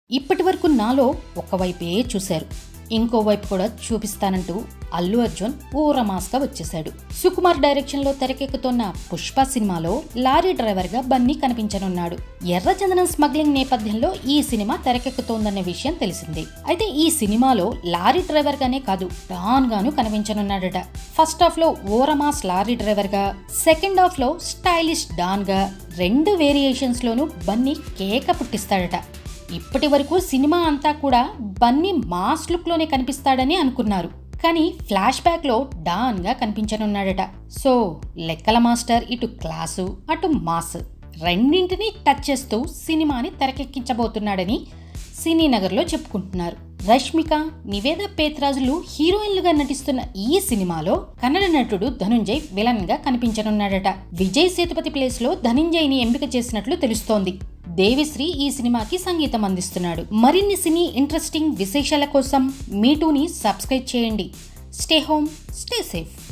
ఇప్పటి వరకు నాలో ఒకవైపే చూశారు ఇంకోవైపు కూడా చూపిస్తానంటూ అల్లు అర్జున్ ఊరమాస్గా వచ్చేశాడు సుకుమార్ డైరెక్షన్ లో తెరకెక్కుతున్న పుష్ప సినిమాలో లారీ డ్రైవర్ గా బన్నీ కనిపించనున్నాడు ఎర్రచందనం స్మగ్లింగ్ నేపథ్యంలో ఈ సినిమా తెరకెక్కుతోందనే విషయం తెలిసిందే అయితే ఈ సినిమాలో లారీ డ్రైవర్ గానే కాదు డాన్ గాను కనిపించనున్నాడట ఫస్ట్ హాఫ్ లో ఓరమాస్ లారీ డ్రైవర్ గా సెకండ్ హాఫ్ లో స్టైలిష్ డాన్ గా రెండు వేరియేషన్స్ లోనూ బన్నీ కేక పుట్టిస్తాడట ఇప్పటి వరకు సినిమా అంతా కూడా బన్నీ మాస్ లుక్ లోనే కనిపిస్తాడని అనుకున్నారు కానీ ఫ్లాష్ బ్యాక్ లో డాన్ గా కనిపించనున్నాడట సో లెక్కల మాస్టర్ ఇటు క్లాసు అటు మాస్ రెండింటినీ టచ్ చేస్తూ సినిమాని తెరకెక్కించబోతున్నాడని సినీ నగర్లో చెప్పుకుంటున్నారు రష్మిక నివేద పేత్రాజులు హీరోయిన్లుగా నటిస్తున్న ఈ సినిమాలో కన్నడ నటుడు ధనుంజయ్ విలన్ గా కనిపించనున్నాడట విజయ్ సేతుపతి ప్లేస్ లో ధనుంజయ్ని ఎంపిక చేసినట్లు తెలుస్తోంది దేవిశ్రీ ఈ సినిమాకి సంగీతం అందిస్తున్నాడు మరిన్ని సినీ ఇంట్రెస్టింగ్ విశేషాల కోసం మీటూని సబ్స్క్రైబ్ చేయండి స్టే హోమ్ స్టే సేఫ్